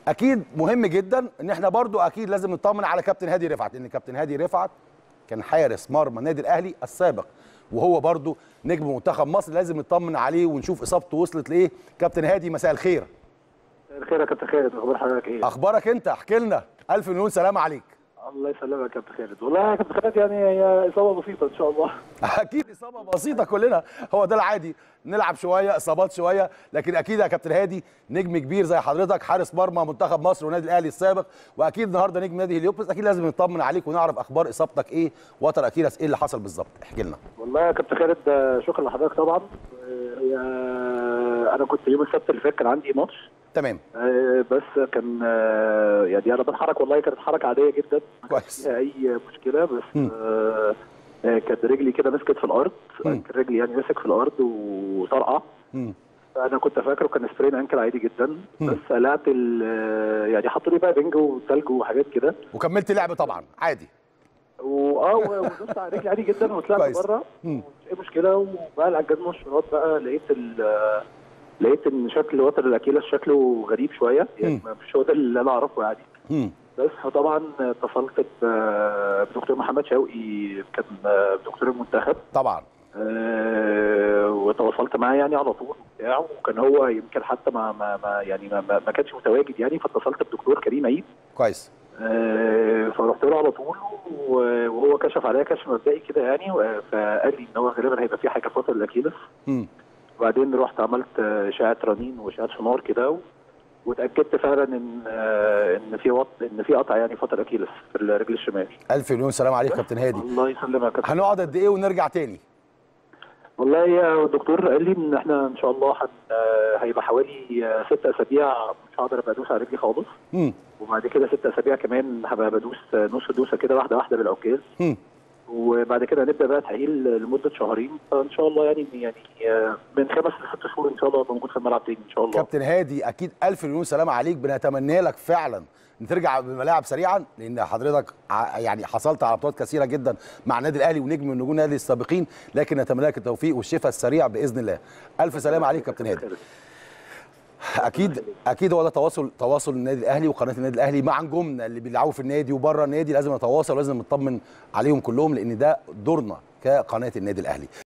اكيد مهم جدا ان احنا برضو اكيد لازم نطمن على كابتن هادي رفعت لان كابتن هادي رفعت كان حارس مرمى النادي الاهلي السابق وهو برضو نجم منتخب مصر لازم نطمن عليه ونشوف اصابته وصلت لايه كابتن هادي مساء الخير الخير يا كابتن خالد اخبار حضرتك ايه؟ اخبارك انت احكي لنا الف مليون سلامه عليك الله يسلمك يا كابتن خالد والله يا كابتن خالد يعني هي اصابه بسيطه ان شاء الله اكيد اصابه بسيطه كلنا هو ده العادي نلعب شويه اصابات شويه لكن اكيد يا كابتن هادي نجم كبير زي حضرتك حارس مرمى منتخب مصر والنادي الاهلي السابق واكيد النهارده نجم نادي هليوبوليس اكيد لازم نطمن عليك ونعرف اخبار اصابتك ايه وتر اكيرس ايه اللي حصل بالظبط احكي لنا والله يا كابتن خالد آه، شكرا لحضرتك طبعا آه، هي انا كنت يوم السبت اللي فات كان عندي ماتش تمام آه، بس كان آه، يعني انا بتحرك والله كانت حركه عاديه جدا ما كانش كويس. فيها اي مشكله بس مم. آه، آه، كانت رجلي كده مسكت في الارض مم. كان رجلي يعني مسك في الارض وطرقع مم. انا كنت فاكره كان سبرين انكل عادي جدا مم. بس قلعت ال- يعني حطوا لي بقى بنج وثلج وحاجات كده وكملت لعب طبعا عادي واه ودوست على رجلي عادي جدا وطلعت كويس. بره مم. مش اي مشكله وبقى العجاز مشروط بقى لقيت ال لقيت ان شكل وتر الاكيلس شكله غريب شويه يعني مم. ما مش هو ده اللي انا اعرفه يعني مم. بس فطبعا اتصلت ب- بدكتور محمد شوقي كان دكتور المنتخب طبعا آه، وتواصلت معاه يعني على طول وبتاع وكان هو يمكن حتى ما ما ما يعني ما, ما ما كانش متواجد يعني فاتصلت بدكتور كريم عيد كويس آه، فرحت له على طول و- وهو كشف عليا كشف مبدئي كده يعني و- فقال لي ان هو غالبا هيبقى في حاجه في وتر الاكيلس مم. وبعدين رحت عملت آه، اشعه رنين واشعه سونار كده و- واتاكدت فعلا ان آه، ان في وط... ان في قطع يعني في وتر الاكيلس في الرجل الشمال الف مليون سلام عليك كابتن هادي الله يسلمك يا كابتن. هنقعد قد ايه ونرجع تاني والله يا الدكتور قال لي ان احنا ان شاء الله هن... آه، هيبقى حوالي آه، ست اسابيع مش هقدر ابقى ادوس على رجلي خالص مم. وبعد كده ست اسابيع كمان هبقى بدوس آه، نص دوسه كده واحده واحده بالعكاز مم. وبعد كده هنبدا بقى تاهيل لمده شهرين فان شاء الله يعني يعني آه، من خمس لست شهور ان شاء الله ابقى موجود في الملعب تاني ان شاء الله كابتن هادي اكيد الف مليون سلام عليك بنتمنى لك فعلا ان ترجع بالملاعب سريعا لان حضرتك ع- يعني حصلت على بطولات كثيره جدا مع النادي الاهلي ونجم من نجوم النادي السابقين لكن نتمنى لك التوفيق والشفاء السريع باذن الله الف سلام عليك كابتن هادي اكيد اكيد هو ده تواصل تواصل النادي الاهلي وقناه النادي الاهلي مع نجومنا اللي بيلعبوا في النادي وبره النادي لازم نتواصل ولازم نطمن عليهم كلهم لان ده دورنا كقناه النادي الاهلي